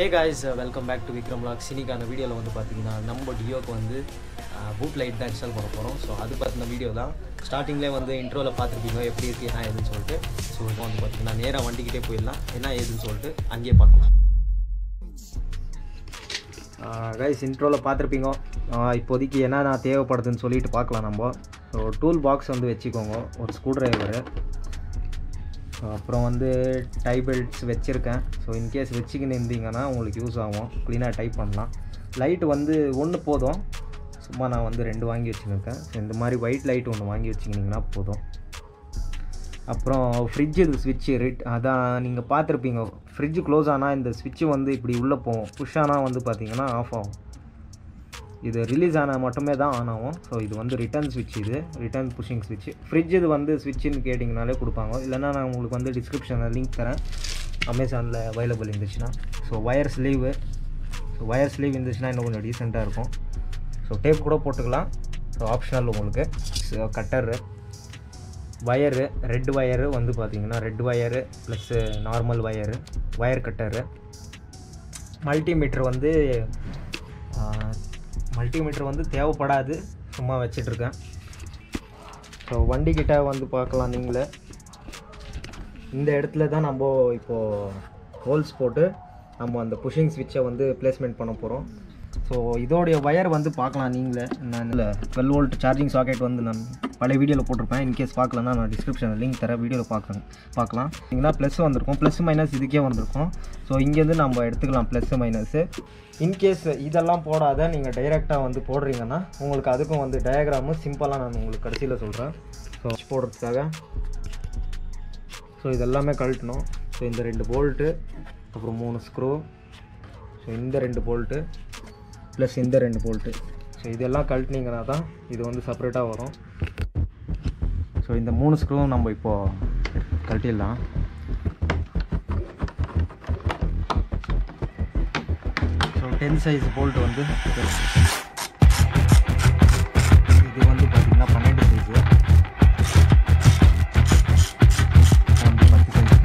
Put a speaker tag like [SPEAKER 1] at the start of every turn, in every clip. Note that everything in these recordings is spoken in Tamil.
[SPEAKER 1] Hey guys welcome back to Vikram logs இன்னைக்கான வீடியோவில் வந்து பார்த்தீங்கன்னா நம்ம டியோக்கு வந்து பூட் லைட் தான் இன்ஸ்டால் பண்ண போகிறோம் ஸோ அது பற்றின வீடியோ தான் ஸ்டார்டிங்லேயே வந்து இன்ட்ரோவில் பார்த்துருப்பீங்க எப்படி இருக்குது என்ன ஏதுன்னு சொல்லிட்டு ஸோ இப்போ வந்து பார்த்தீங்கன்னா நேராக வண்டிக்கிட்டே போயிடலாம் என்ன ஏதுன்னு சொல்லிட்டு அங்கேயே பார்க்கலாம் கைஸ் இன்ட்ரோவில் பார்த்துருப்பீங்க இப்போதைக்கு என்னென்ன தேவைப்படுதுன்னு சொல்லிட்டு பார்க்கலாம் நம்ம ஸோ டூல் பாக்ஸ் வந்து வச்சுக்கோங்க ஒரு ஸ்க்ரூ ட்ரைவரு ஸோ அப்புறம் வந்து டை பெல்ட்ஸ் வச்சுருக்கேன் ஸோ இன்கேஸ் வச்சுக்கின்னு இருந்தீங்கன்னா உங்களுக்கு யூஸ் ஆகும் க்ளீனாக டைப் பண்ணலாம் லைட் வந்து ஒன்று போதும் சும்மா நான் வந்து ரெண்டு வாங்கி வச்சுருக்கேன் ஸோ இந்த மாதிரி ஒயிட் லைட் ஒன்று வாங்கி வச்சுக்கிட்டிங்கன்னா போதும் அப்புறம் ஃப்ரிட்ஜ் இது ஸ்விட்சு ரிட் அதான் நீங்கள் பார்த்துருப்பீங்க ஃப்ரிட்ஜ் க்ளோஸ் ஆனால் இந்த ஸ்விட்சு வந்து இப்படி உள்ளே போகும் புஷ் ஆனால் வந்து பார்த்தீங்கன்னா ஆஃப் ஆகும் இது ரிலீஸ் ஆனால் மட்டுமே தான் ஆன் ஆகும் ஸோ இது வந்து ரிட்டர்ன் ஸ்விட்ச் இது ரிட்டர்ன் புஷிங் ஸ்விட்ச் ஃப்ரிட்ஜ் இது வந்து ஸ்விட்சுன்னு கேட்டிங்கனாலே கொடுப்பாங்க இல்லைன்னா நான் உங்களுக்கு வந்து டிஸ்கிரிப்ஷனில் லிங்க் தரேன் அமேசானில் அவைலபிள் இருந்துச்சுன்னா so wire sleeve so wire sleeve இருந்துச்சுன்னா இன்னும் கொஞ்சம் டீசெண்டாக இருக்கும் ஸோ டேப் கூட போட்டுக்கலாம் ஸோ ஆப்ஷனல் உங்களுக்கு so cutter wire red wire வந்து பார்த்தீங்கன்னா red wire plus normal wire wire cutter multimeter வந்து மல்டிமீட்டர் வந்து தேவைப்படாது சும்மா வச்சிட்ருக்கேன் ஸோ வண்டிக்கிட்ட வந்து பார்க்கலாம் நீங்களே இந்த இடத்துல தான் நம்ம இப்போது ஹோல்ஸ் போட்டு நம்ம அந்த புஷிங் ஸ்விட்சை வந்து பிளேஸ்மெண்ட் பண்ண போகிறோம் ஸோ இதோடைய ஒயர் வந்து பார்க்கலாம் நீங்களே நான் இல்லை டுவெல் வோல்ட் சார்ஜிங் சாக்கெட் வந்து நான் பழைய வீடியோவில் போட்டிருப்பேன் இன்கேஸ் பார்க்கலன்னா நான் டிஸ்கிரிப்ஷனில் லிங்க் தரேன் வீடியோவில் பார்க்குறேன் பார்க்கலாம் இங்கன்னா ப்ளஸ் வந்திருக்கும் ப்ளஸ் மைனஸ் இதுக்கே வந்திருக்கும் ஸோ இங்கேருந்து நம்ம எடுத்துக்கலாம் ப்ளஸ்ஸு மைனஸு இன்கேஸ் இதெல்லாம் போடாத நீங்கள் டைரெக்டாக வந்து போடுறீங்கன்னா உங்களுக்கு அதுக்கும் வந்து டயக்ராமு சிம்பிளாக நான் உங்களுக்கு கடைசியில் சொல்கிறேன் ஸோ போடுறதுக்காக ஸோ இதெல்லாமே கழட்டணும் ஸோ இந்த ரெண்டு போல்ட்டு அப்புறம் மூணு ஸ்க்ரூ ஸோ இந்த ரெண்டு போல்ட்டு ப்ளஸ் இந்த ரெண்டு போல்ட்டு ஸோ இதெல்லாம் கழட்டினீங்கன்னா தான் இது வந்து செப்பரேட்டாக வரும் ஸோ இந்த மூணு ஸ்க்ரூவும் நம்ம இப்போது கழட்டிடலாம் ஸோ டென் சைஸ் போல்ட் வந்து இது வந்து பார்த்திங்கன்னா பன்னெண்டு சைஸு வந்து பத்து சைஸ்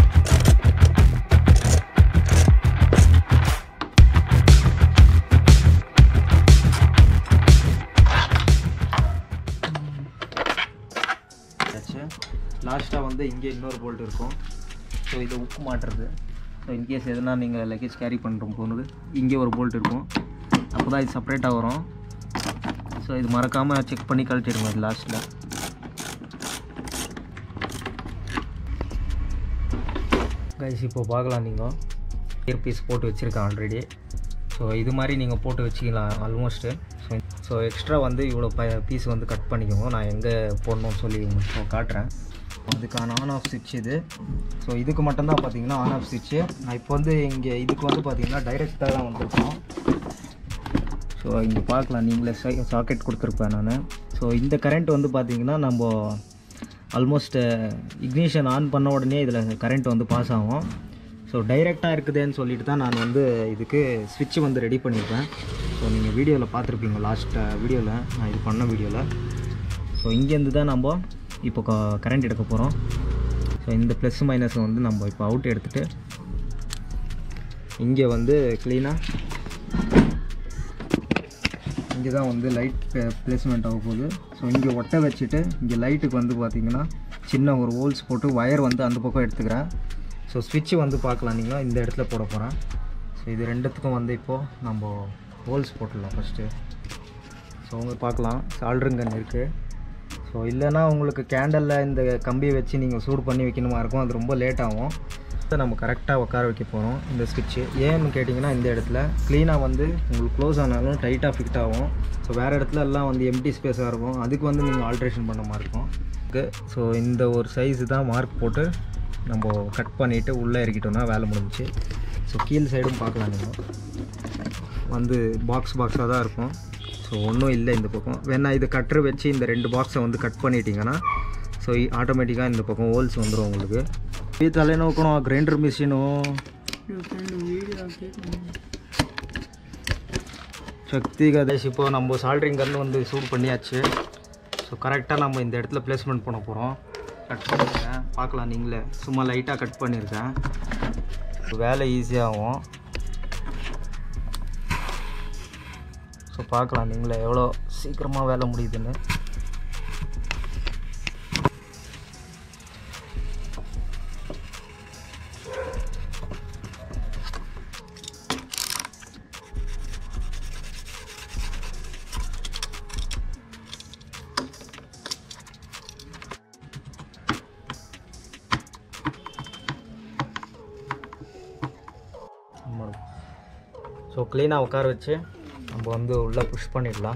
[SPEAKER 1] லாஸ்ட்டாக வந்து இங்கே இன்னொரு போல்ட் இருக்கும் ஸோ இது உப்பு மாட்டுறது ஸோ இன்கேஸ் எதுனா நீங்கள் லக்கேஜ் கேரி பண்ணுறோம் போனது இங்கே ஒரு போல்ட் இருக்கும் அப்போ தான் இது செப்பரேட்டாக வரும் ஸோ இது மறக்காமல் செக் பண்ணி கழட்டிடுங்க இது லாஸ்ட்டில் கைஸ் இப்போ பார்க்கலாம் நீங்கள் இயர் பீஸ் போட்டு வச்சுருக்கேன் ஆல்ரெடி ஸோ இது மாதிரி நீங்கள் போட்டு வச்சுக்கலாம் ஆல்மோஸ்ட்டு ஸோ ஸோ எக்ஸ்ட்ரா வந்து இவ்வளோ ப பீஸ் வந்து கட் பண்ணிக்கோங்க நான் எங்கே போடணும்னு சொல்லி உங்களுக்கு காட்டுறேன் அதுக்கான ஆன் ஆஃப் சுவிட்ச் இது ஸோ இதுக்கு மட்டும்தான் பார்த்தீங்கன்னா ஆன் ஆஃப் சுவிட்சு நான் இப்போ வந்து இங்கே இதுக்கு வந்து பார்த்தீங்கன்னா டைரெக்டாக தான் வந்திருக்கோம் ஸோ இங்கே பார்க்கலாம் நீங்களே சாக்கெட் கொடுத்துருப்பேன் நான் ஸோ இந்த கரண்ட் வந்து பார்த்தீங்கன்னா நம்ம ஆல்மோஸ்ட் இக்னிஷன் ஆன் பண்ண உடனே இதில் கரண்ட் வந்து பாஸ் ஆகும் ஸோ டைரெக்டாக இருக்குதுன்னு சொல்லிட்டு தான் நான் வந்து இதுக்கு ஸ்விட்ச் வந்து ரெடி பண்ணியிருப்பேன் ஸோ நீங்கள் வீடியோவில் பார்த்துருப்பீங்க லாஸ்ட் வீடியோவில் நான் இது பண்ண வீடியோவில் ஸோ இங்கேருந்து தான் நம்ம இப்போ கரண்ட் எடுக்க போகிறோம் ஸோ இந்த ப்ளஸ் மைனஸை வந்து நம்ம இப்போ அவுட் எடுத்துகிட்டு இங்கே வந்து க்ளீனாக இங்கே தான் வந்து லைட் பிளேஸ்மெண்ட் ஆக போகுது ஸோ இங்கே ஒட்ட வச்சுட்டு இங்கே லைட்டுக்கு வந்து பார்த்திங்கன்னா சின்ன ஒரு ஹோல்ஸ் போட்டு ஒயர் வந்து அந்த பக்கம் எடுத்துக்கிறேன் ஸோ ஸ்விட்சு வந்து பார்க்கலாம் நீங்கள் இந்த இடத்துல போட போகிறேன் ஸோ இது ரெண்டுத்துக்கும் வந்து இப்போது நம்ம ஹோல்ஸ் போட்டுடலாம் ஃபஸ்ட்டு ஸோ உங்க பார்க்கலாம் சால்ட்ருங்கன் இருக்குது ஸோ இல்லைன்னா உங்களுக்கு கேண்டலில் இந்த கம்பியை வச்சு நீங்கள் சூடு பண்ணி வைக்கணுமா இருக்கும் அது ரொம்ப லேட் ஆகும் நம்ம கரெக்டாக உட்கார வைக்க போகிறோம் இந்த ஸ்விட்சு ஏன்னு கேட்டிங்கன்னா இந்த இடத்துல க்ளீனாக வந்து உங்களுக்கு க்ளோஸ் ஆனாலும் டைட்டாக ஃபிட் ஆகும் ஸோ வேறு இடத்துல எல்லாம் வந்து எம்டி ஸ்பேஸாக இருக்கும் அதுக்கு வந்து நீங்கள் ஆல்ட்ரேஷன் பண்ண மாதிரி இருக்கும் ஸோ இந்த ஒரு சைஸு தான் மார்க் போட்டு நம்ம கட் பண்ணிவிட்டு உள்ளே இறக்கிட்டோம்னா வேலை முடிஞ்சிச்சு ஸோ கீழ் சைடும் பார்க்கலாம் நீங்கள் வந்து பாக்ஸ் பாக்ஸாக தான் இருக்கும் ஸோ ஒன்றும் இல்லை இந்த பக்கம் வேணா இது கட்டர் வச்சு இந்த ரெண்டு பாக்ஸை வந்து கட் பண்ணிட்டீங்கன்னா ஸோ ஆட்டோமேட்டிக்காக இந்த பக்கம் ஹோல்ஸ் வந்துடும் உங்களுக்கு ಈ ತಲೆನೋವು ಗ್ರೈಂಡರ್ ಮಿಷಿನು சக்திக தேஷ் இப்போ நம்ம சால்ட்ரிங் கன் வந்து சூட் பண்ணியாச்சு ஸோ கரெக்டாக நம்ம இந்த இடத்துல பிளேஸ்மெண்ட் பண்ண போகிறோம் கட் பண்ணியிருக்கேன் பார்க்கலாம் நீங்களே சும்மா லைட்டாக கட் பண்ணியிருக்கேன் வேலை ஈஸியாகும் ஸோ பார்க்கலாம் நீங்களே எவ்வளோ சீக்கிரமாக வேலை முடியுதுன்னு ஸோ க்ளீனாக உட்கார வச்சு நம்ம வந்து உள்ளே புஷ் பண்ணிடலாம்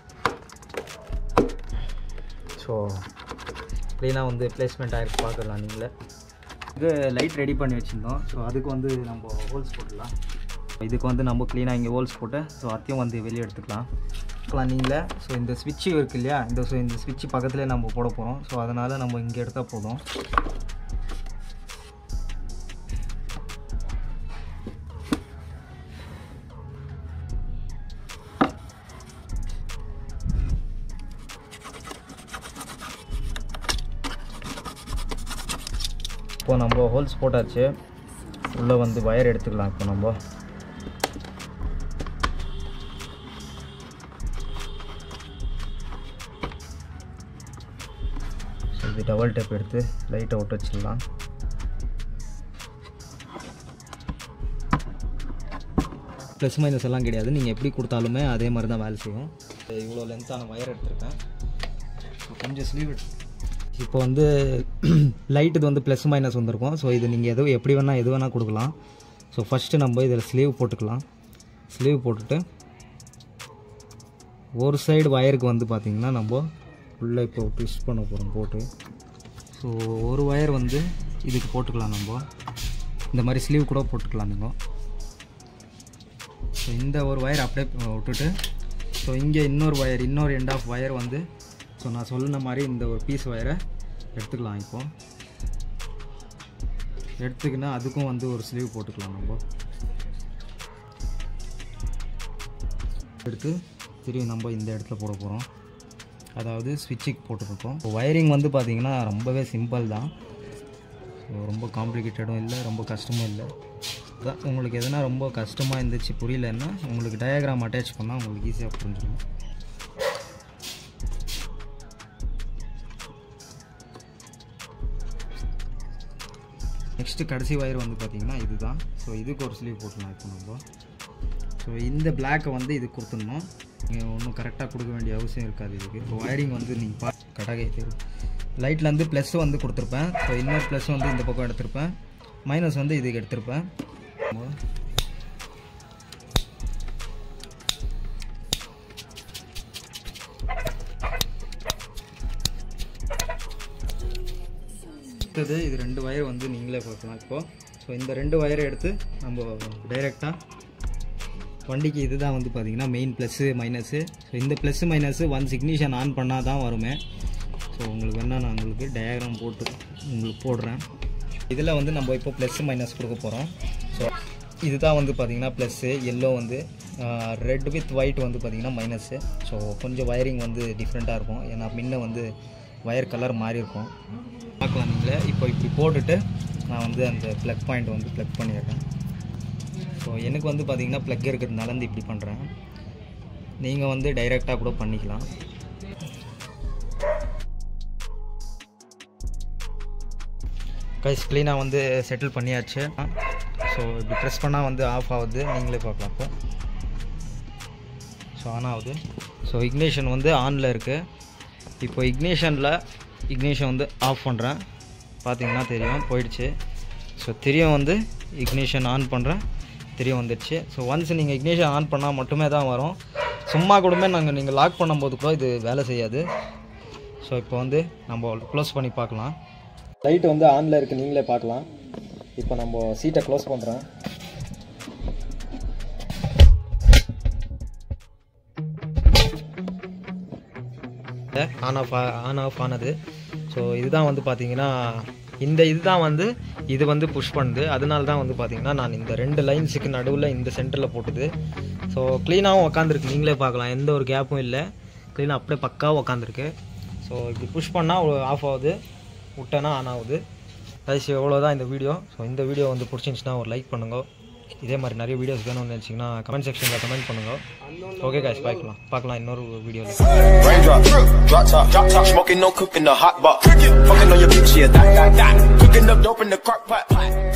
[SPEAKER 1] ஸோ க்ளீனாக வந்து பிளேஸ்மெண்ட் ஆகிருக்கு பார்க்கலாம் நீங்களே இது லைட் ரெடி பண்ணி வச்சுருந்தோம் ஸோ அதுக்கு வந்து நம்ம ஹோல்ஸ் போட்டுடலாம் இதுக்கு வந்து நம்ம க்ளீனாக இங்கே ஹோல்ஸ் போட்டு ஸோ அதையும் வந்து வெளியே எடுத்துக்கலாம் பார்க்கலாம் நீங்களே ஸோ இந்த ஸ்விட்சு இருக்குது இல்லையா இந்த ஸோ இந்த ஸ்விட்சு பக்கத்துலேயே நம்ம போட போகிறோம் ஸோ அதனால் நம்ம இங்கே எடுத்தால் போதும் இப்போ நம்ம ஹோல்ஸ் போட்டாச்சு உள்ளே வந்து வயர் எடுத்துக்கலாம் இப்போ நம்ம ஸோ இது டபுள் டேப் எடுத்து லைட்டை விட்டு வச்சிடலாம் ப்ளஸ் மைனஸ் எல்லாம் கிடையாது நீங்கள் எப்படி கொடுத்தாலுமே அதே மாதிரி தான் வேலை செய்யும் இவ்வளோ லென்த்தான வயர் எடுத்திருக்கேன் ஸோ கொஞ்சம் ஸ்லீவ் இப்போ வந்து லைட் இது வந்து ப்ளஸ் மைனஸ் வந்திருக்கும் ஸோ இது நீங்கள் எதோ எப்படி வேணால் எது வேணால் கொடுக்கலாம் ஸோ ஃபஸ்ட்டு நம்ம இதில் ஸ்லீவ் போட்டுக்கலாம் ஸ்லீவ் போட்டுட்டு ஒரு சைடு வயருக்கு வந்து பார்த்திங்கன்னா நம்ம உள்ளே இப்போ ட்விஸ்ட் பண்ண போகிறோம் போட்டு ஸோ ஒரு ஒயர் வந்து இதுக்கு போட்டுக்கலாம் நம்ம இந்த மாதிரி ஸ்லீவ் கூட போட்டுக்கலாம் நீங்கள் ஸோ இந்த ஒரு ஒயர் அப்படியே விட்டுட்டு ஸோ இங்கே இன்னொரு ஒயர் இன்னொரு எண்ட் ஆஃப் ஒயர் வந்து ஸோ நான் சொன்ன மாதிரி இந்த ஒரு பீஸ் ஒயரை எடுத்துக்கலாம் இப்போ எடுத்துக்கினா அதுக்கும் வந்து ஒரு ஸ்லீவ் போட்டுக்கலாம் நம்ம எடுத்து திரும்பி நம்ம இந்த இடத்துல போட போகிறோம் அதாவது ஸ்விட்சுக்கு போட்டுருக்கோம் இப்போ ஒயரிங் வந்து பார்த்திங்கன்னா ரொம்பவே சிம்பிள் தான் ஸோ ரொம்ப காம்ப்ளிகேட்டடும் இல்லை ரொம்ப கஷ்டமும் இல்லை அதான் உங்களுக்கு எதனா ரொம்ப கஷ்டமாக இருந்துச்சு புரியலன்னா உங்களுக்கு டயக்ராம் அட்டாச் பண்ணால் உங்களுக்கு ஈஸியாக புரிஞ்சிடும் நெக்ஸ்ட்டு கடைசி ஒயர் வந்து பார்த்திங்கன்னா இதுதான் ஸோ இதுக்கு ஒரு ஸ்லீவ் போட்டுலாம் இப்போ நம்ம ஸோ இந்த பிளாக்கை வந்து இது கொடுத்துடணும் நீங்கள் ஒன்றும் கரெக்டாக கொடுக்க வேண்டிய அவசியம் இருக்காது இதுக்கு இப்போ ஒயரிங் வந்து நீங்கள் பா கடகை தெரியும் லைட்டில் வந்து ப்ளஸ் வந்து கொடுத்துருப்பேன் ஸோ இன்னொரு ப்ளஸ் வந்து இந்த பக்கம் எடுத்திருப்பேன் மைனஸ் வந்து இதுக்கு எடுத்திருப்பேன் அடுத்தது இது ரெண்டு ஒயர் வந்து நீங்களே பார்க்கலாம் இப்போது ஸோ இந்த ரெண்டு ஒயரை எடுத்து நம்ம டைரெக்டாக வண்டிக்கு இதுதான் வந்து பார்த்திங்கன்னா மெயின் ப்ளஸ்ஸு மைனஸு ஸோ இந்த plus minus once ignition on பண்ணால் தான் வருமே ஸோ உங்களுக்கு வேணால் நான் உங்களுக்கு டயக்ராம் போட்டு உங்களுக்கு போடுறேன் இதில் வந்து நம்ம இப்போ ப்ளஸ் மைனஸ் கொடுக்க போகிறோம் ஸோ இதுதான் வந்து பார்த்திங்கன்னா ப்ளஸ்ஸு எல்லோ வந்து ரெட் வித் ஒயிட் வந்து பார்த்திங்கன்னா மைனஸு ஸோ கொஞ்சம் வயரிங் வந்து டிஃப்ரெண்ட்டாக இருக்கும் ஏன்னா முன்ன வந்து ஒயர் கலர் மாறி இருக்கும் பார்க்கலாம் நீங்களே இப்போ இப்படி போட்டுட்டு நான் வந்து அந்த ப்ளக் பாயிண்ட் வந்து ப்ளக் பண்ணிடுறேன் ஸோ எனக்கு வந்து பார்த்திங்கன்னா ப்ளக் இருக்கிறதுனால வந்து இப்படி பண்ணுறேன் நீங்கள் வந்து டைரெக்டாக கூட பண்ணிக்கலாம் கைஸ் க்ளீனாக வந்து செட்டில் பண்ணியாச்சு ஸோ இப்படி ப்ரெஸ் பண்ணால் வந்து ஆஃப் ஆகுது நீங்களே பார்க்கலாம் இப்போ ஸோ ஆன் ஆகுது ஸோ இக்னேஷன் வந்து ஆனில் இருக்குது இப்போ இக்னேஷனில் இக்னேஷன் வந்து ஆஃப் பண்ணுறேன் பார்த்தீங்கன்னா தெரியும் போயிடுச்சு ஸோ தெரியும் வந்து இக்னேஷன் ஆன் பண்ணுறேன் தெரியும் வந்துடுச்சு ஸோ ஒன்ஸ் நீங்கள் இக்னேஷன் ஆன் பண்ணால் மட்டுமே தான் வரும் சும்மா கூடமே நாங்கள் நீங்கள் லாக் பண்ணும்போது கூட இது வேலை செய்யாது ஸோ இப்போ வந்து நம்ம க்ளோஸ் பண்ணி பார்க்கலாம் லைட் வந்து ஆனில் இருக்குது நீங்களே பார்க்கலாம் இப்போ நம்ம சீட்டை க்ளோஸ் பண்ணுறேன் ஆன் ஆஃப் ஆன் ஆஃப் ஆனது ஸோ இதுதான் வந்து பார்த்தீங்கன்னா இந்த இதுதான் வந்து இது வந்து புஷ் பண்ணுது அதனால தான் வந்து பார்த்தீங்கன்னா நான் இந்த ரெண்டு லைன்ஸுக்கு நடுவில் இந்த சென்டரில் போட்டுது ஸோ க்ளீனாகவும் உக்காந்துருக்கு நீங்களே பார்க்கலாம் எந்த ஒரு கேப்பும் இல்லை க்ளீனாக அப்படியே பக்காவாக உக்காந்துருக்கு ஸோ இப்படி புஷ் பண்ணால் ஆஃப் ஆகுது விட்டேன்னா ஆன் ஆகுது கைஸ் எவ்வளோ தான் இந்த வீடியோ ஸோ இந்த வீடியோ வந்து பிடிச்சிருந்துச்சுன்னா ஒரு லைக் பண்ணுங்க இதே மாதிரி நிறைய வீடியோஸ் வேணும்னு நினச்சிங்கன்னா கமெண்ட் செக்ஷனில் கமெண்ட் பண்ணுங்கள் ஓகே காய்ஸ் பார்க்கலாம் பார்க்கலாம் இன்னொரு வீடியோவில்
[SPEAKER 2] Raindrop, drop top, drop top, smoking, no cooking, the hot box. Fucking on your bitch, yeah, that, that, that. Cooking up dope in the crock pot.